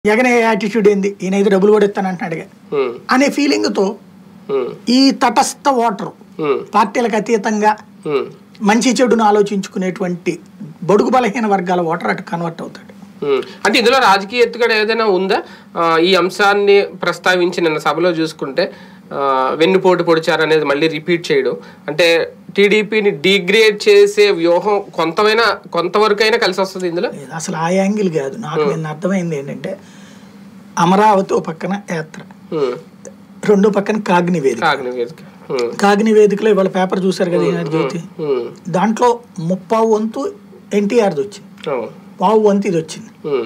Jagan attitude ఏంది ఈయన అయితే డబ్బులు కూడా ఇస్తానంటున్నాడుగా ఉమ్, అనే ఫీలింగ్తో ఉమ్, ఈ తటస్థ ఓటరు ఉమ్, పార్టీలకు అతీతంగా ఉమ్, మంచి చెడును ఆలోచించుకునేటువంటి బడుగు బలహీన వర్గాల ఓటర్ అటు కన్వర్ట్ అవుతాడు ఉమ్. అంటే ఇందులో రాజకీయ ఎత్తుగడ ఏదైనా ఉందా ఆ, ఈ అంశాన్ని ప్రస్తావించి నిన్న సభలో చూసుకుంటే ఆ, వెన్నుపోటు పొడిచారు అనేది మళ్ళీ రిపీట్ చేయడం అంటే టీడీపీని డిగ్రేడ్ చేసే వ్యూహం కొంతమైనా కొంతవరకైనా కలిసి వస్తుంది ఇందులో ఇది అసలు ఆ యాంగిల్ కాదు నాకు నిన్న అర్థమైంది ఏంటంటే అమరావతి ఓ పక్కన యాత్ర ఉమ్, రెండో పక్కన కాగ్ని వేదిక కాకినాడ వేదిక ఉమ్, కాగ్ని వేదికలో ఇవాళ పేపర్ చూశారు కదా ఈనాడు జ్యోతి ఉమ్, దాంట్లో ముప్పావు వంతు ఎన్టీఆర్ది వచ్చింది అవును, పావు వంతు ఇది వచ్చింది ఉమ్.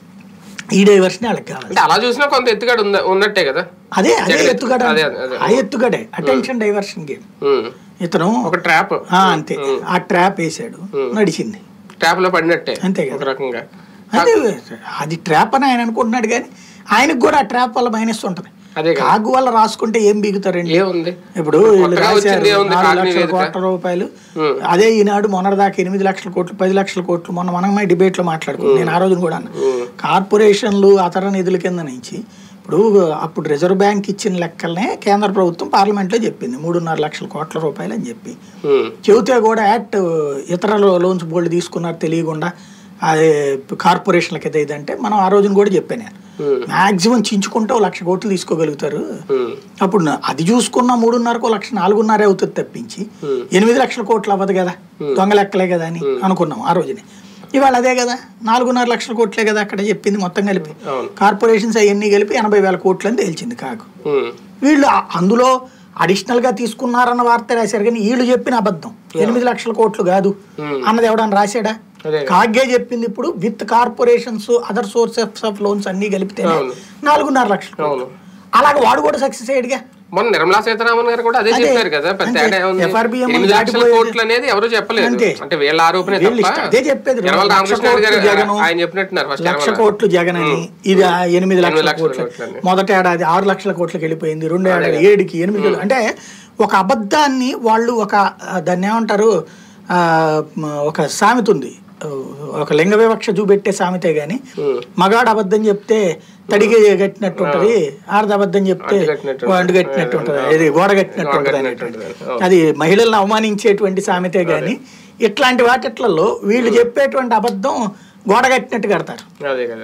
ఈ డైవర్షన్ వాళ్ళకి కావాలి అంటే అలా చూసినా కొంత ఎత్తుగడ ఉంద ఉన్నట్టే కదా అదే అదే జగన్ ఎత్తుగడ అదే, అదే. ఆ ఎత్తుగడే అటెన్షన్ డైవర్షన్ గేమ్ ఉమ్. ఇతను ఒక ట్రాప్ ఆ, అంతే ఆ ట్రాప్ వేసాడు నడిచింది ట్రాప్ లో పడినట్టే అంతే కదా. ఒక రకంగా అదే అది ట్రాప్ అని ఆయన అనుకుంటున్నాడు కానీ ఆయనకు కూడా ఆ ట్రాప్ వల్ల మైనస్ ఉంటది అదే కదా కాగు వల్ల రాసుకుంటే ఏం బీగుతారండి ఏముంది ఇప్పుడు వీళ్ళు కొత్తగా రాశారు వచ్చింది ఏముంది నాలుగు కాగ్ని లక్షల వేదిక? కోట్ల రూపాయలు ఉమ్. అదే ఈనాడు మొన్నటిదాకా ఎనిమిది లక్షల కోట్లు పది లక్షల కోట్లు మొన్న మనమే డిబేట్ లో మాట్లాడుకున్నాం నేను ఆ రోజున కూడా అన్నా ఉమ్. కార్పొరేషన్లు అతర నిధుల కింద నుంచి ఇప్పుడు అప్పుడు రిజర్వ్ బ్యాంక్ ఇచ్చిన లెక్కలనే కేంద్ర ప్రభుత్వం పార్లమెంట్లో చెప్పింది మూడున్నర లక్షల కోట్ల రూపాయలు అని చెప్పి ఉమ్, చెబితే కూడా యాక్ట్ ఇతర లోన్స్ బోల్డ్ తీసుకున్నారు తెలియకుండా అదే కార్పొరేషన్లకి ఇది ఇదంటే మనం ఆ రోజున కూడా చెప్పాను నేను ఉమ్, మాక్సిమం చించుకుంటే ఓ లక్ష కోట్లు తీసుకోగలుగుతారు ఉమ్, అప్పుడు నా- అది చూసుకున్న మూడున్నరకు లక్ష నాలుగున్నరే అవుతుంది తప్పించి Hmm. ఎనిమిది లక్షల కోట్లు అవ్వదు కదా దొంగ లెక్కలే కదా అని అనుకున్నాం ఆ రోజునే ఇవాళ అదే కదా నాలుగున్నర లక్షల కోట్లే కదా అక్కడ చెప్పింది మొత్తం కలిపి అవును కార్పొరేషన్స్ అవన్నీ కలిపి ఎనభై వేల కోట్లు అని తేల్చింది కాకు ఉమ్, వీళ్ళు ఆ- అందులో అడిషనల్ గా తీసుకున్నారన్న వార్త రాశారు కానీ వీళ్ళు చెప్పిన అబద్ధం ఎనిమిది లక్షల కోట్లు కాదు Hmm. అన్నది ఎవడన్నా రాశాడా అదే కదా. కాగే చెప్పింది ఇప్పుడు with corporations other sources of loans అన్ని కలిపితే అవును. నాలుగున్నర లక్షలు అవును అలాగే వాడు కూడా సక్సెస్ అయ్యాడుగా మొన్న నిర్మలా సీతారామన్ గారు కూడా అదే అదే. చెప్పారు కదా పెద్ద అంతే. తేడా ఏముంది? FRBM ఎనిమిది లక్షల దాటిపోయేది. కోట్లు అనేది ఎవరు చెప్పలేదు అంతే. అంటే వీళ్ళ ఆరోపణ వీళ్ళు తప్ప ఇష్టం. అదే చెప్పేది. యనమల లక్ష రామకృష్ణ గారు కోట్లు జగను, ఆయన చెప్పినట్టున్నారు ఫస్ట్ లక్ష కోట్లు జగన్ అని ఇది ఆ ఎనిమిది లక్షల లక్షల కోట్లు కోట్లని. మొదటి ఏడాది ఆరు లక్షల కోట్లకి వెళ్ళిపోయింది రెండో ఏడాది ఏడుకి ఎనిమిది కోట్లు. అంటే ఒక అబద్ధాన్ని వాళ్ళు ఒక ఆ, దాన్ని ఏమంటారు ఆ, మ, ఒక సామెత ఉంది ఆ, ఒక లింగ వివక్ష చూపెట్టే సామెతే గాని మగాడు అబద్ధం చెప్తే తడిగే కట్టినట్టు ఉంటది ఆడది అబద్ధం చెప్తే అంటుకట్టినట్టు అంటు కట్టినట్టు ఉంటది ఇది గోడ కట్టినట్టు ఉంటది అనేటువంటి కట్టినట్టు అది మహిళలను అవమానించేటువంటి సామెతే గాని ఇట్లాంటి వాటిట్లలో వీళ్ళు చెప్పేటువంటి అబద్ధం గోడ కట్టినట్టు కడతారు అదే కదా